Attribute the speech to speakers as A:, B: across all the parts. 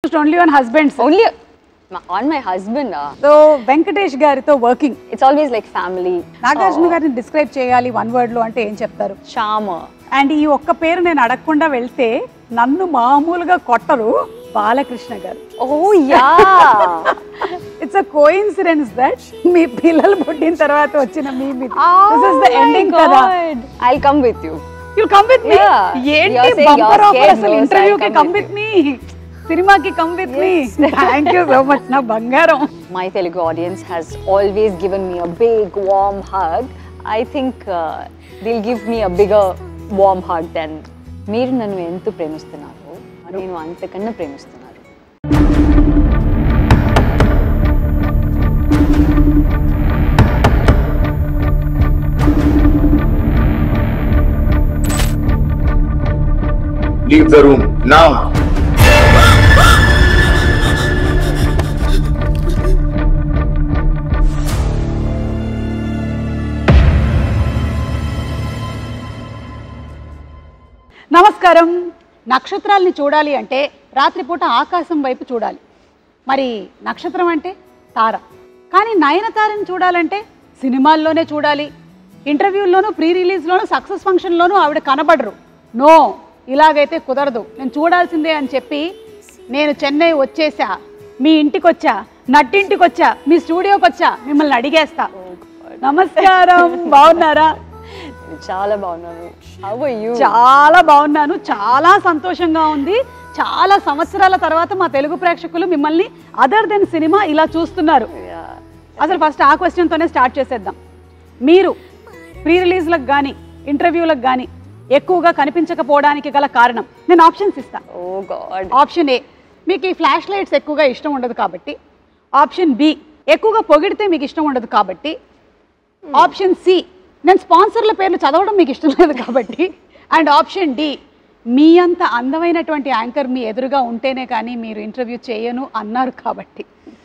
A: Focused only on husbands
B: only on my husband
A: so Venkatesh గారితో working
B: it's always like family
A: Nagarjuna గారిని describe చేయాలి one word లో అంటే ఏం చెప్తారు
B: చామ
A: అండ్ ఈ ఒక్క పేరు నేను అడగకుండా వెళ్తే నన్ను మామూలుగా కొట్టరు Balakrishna garu
B: oh yeah
A: it's a coincidence that మీ పిల్లలు పుట్టిన తర్వాత వచ్చిన మీ దిస్ ఇస్ ద ఎండింగ్ కదా
B: I come with you
A: you come with me
B: Yeah.
A: ఏంటి
B: You're saying
A: bumper
B: you're
A: offer
B: scared,
A: అసలు
B: no, so
A: ఇంటర్వ్యూ
B: I'll
A: కి
B: come
A: కమ్ విత్ మీ సినిమాకి come with me thank you so much నా బంగారం
B: My Telugu audience has always given me a big, warm hug. I think uh, they'll give me a bigger, warm hug than మీరు నన్ను ఎంత ప్రేమిస్తున్నారు నేను అంతకన్నా ప్రేమిస్తున్నారు
C: Leave the room now.
A: నమస్కారం నక్షత్రాల్ని చూడాలి అంటే రాత్రిపూట ఆకాశం వైపు చూడాలి మరి నక్షత్రం అంటే తార కానీ నయనతారని చూడాలంటే సినిమాల్లోనే చూడాలి ఇంటర్వ్యూల్లోనూ ప్రీ రిలీజ్లోనూ సక్సెస్ ఫంక్షన్లోనూ ఆవిడ కనబడరు నో ఇలాగైతే కుదరదు నేను చూడాల్సిందే అని చెప్పి నేను చెన్నై వచ్చేసా మీ ఇంటికి వచ్చా నట్టింటికి వచ్చా మీ స్టూడియోకి వచ్చా మిమ్మల్ని అడిగేస్తా నమస్కారం బాగున్నారా
B: చాలా బాగున్నాను హౌ యూ
A: చాలా బాగున్నాను చాలా సంతోషంగా ఉంది చాలా సంవత్సరాల తర్వాత మా తెలుగు ప్రేక్షకులు మిమ్మల్ని అదర్ దెన్ సినిమా ఇలా చూస్తున్నారు అసలు ఫస్ట్ ఆ క్వశ్చన్తోనే స్టార్ట్ చేసేద్దాం మీరు ప్రీ రిలీజ్లకు కానీ ఇంటర్వ్యూలకు కానీ ఎక్కువగా కనిపించకపోవడానికి గల కారణం నేను ఆప్షన్స్ ఇస్తాను
B: ఓ గాడ్
A: ఆప్షన్ ఏ మీకు ఈ ఫ్లాష్ లైట్స్ ఎక్కువగా ఇష్టం ఉండదు కాబట్టి ఆప్షన్ బి ఎక్కువగా పొగిడితే మీకు ఇష్టం ఉండదు కాబట్టి ఆప్షన్ సి నేను స్పాన్సర్ల పేర్లు చదవడం మీకు ఇష్టం లేదు కాబట్టి అండ్ ఆప్షన్ డి మీ అంత అందమైనటువంటి యాంకర్ మీ ఎదురుగా ఉంటేనే కానీ మీరు ఇంటర్వ్యూ చేయను అన్నారు కాబట్టి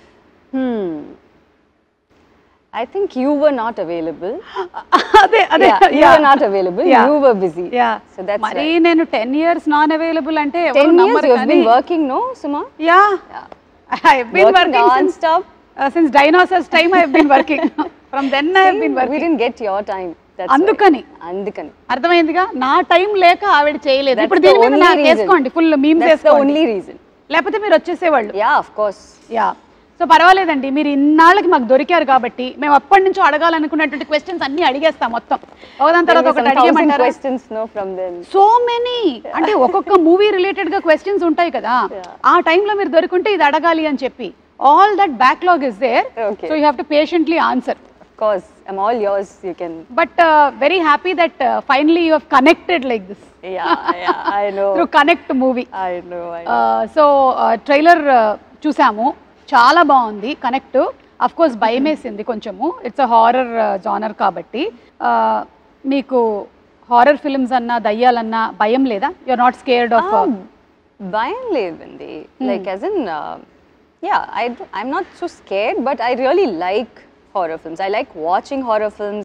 B: I think you were not available
A: అదే అదే
B: you were not available you were busy so that's
A: మరి నేను టెన్ ఇయర్స్ నాన్ అవైలబుల్ అంటే ఎవరు
B: టెన్ ఇయర్స్
A: నమ్మరు
B: యూ
A: కానీ
B: బీన్ వర్కింగ్ నో సుమా
A: yeah I have been
B: Working
A: working
B: non-stop?
A: Since dinosaurs time I have been working from then I have been
B: we
A: working
B: didn't get your time that's why.
A: అందుకని
B: అందుకని
A: అర్థమైందిగా నా time లేక ఆవిడ చేయలేదు
B: That's
A: ఇప్పుడు
B: the
A: దీని మీద
B: only
A: నాకు
B: reason.
A: వేసుకోండి ఫుల్ మీమ్స్
B: that's the
A: వేసుకోండి
B: only reason
A: లేకపోతే మీరు వచ్చేసేవాళ్ళు
B: yeah of course
A: yeah so పర్వాలేదండి మీరు ఇన్నాళ్ళకి మాకు దొరికారు కాబట్టి మేము అప్పటి నుంచో అడగాలనుకున్నటువంటి క్వశ్చన్స్ అన్ని అడిగేస్తాం మొత్తం ఒకదాని
B: There
A: తర్వాత
B: were
A: ఒకటి
B: some thousand
A: అడిగేమంటారా
B: questions no from them
A: so many అంటే ఒక్కొక్క మూవీ రిలేటెడ్ గా క్వశ్చన్స్ ఉంటాయి కదా ఆ టైంలో మీరు దొరికింటే ఇది అడగాలి అని చెప్పి all that backlog is there
B: Okay.
A: So you have to patiently answer
B: of course I'm all yours you can
A: but very happy that finally you have connected like this
B: yeah yeah I know
A: through Connect movie
B: I know I know
A: so trailer చూసాము చాలా బాగుంది Connect of course భయం వేసింది కొంచెము it's a horror genre కాబట్టి Uh, మీకు horror films అన్నా దయ్యాలన్నా భయం లేదా you're not scared of
B: Um, భయం లేదండి like as in yeah I I'm not so scared but I really like horror films. I like watching horror films.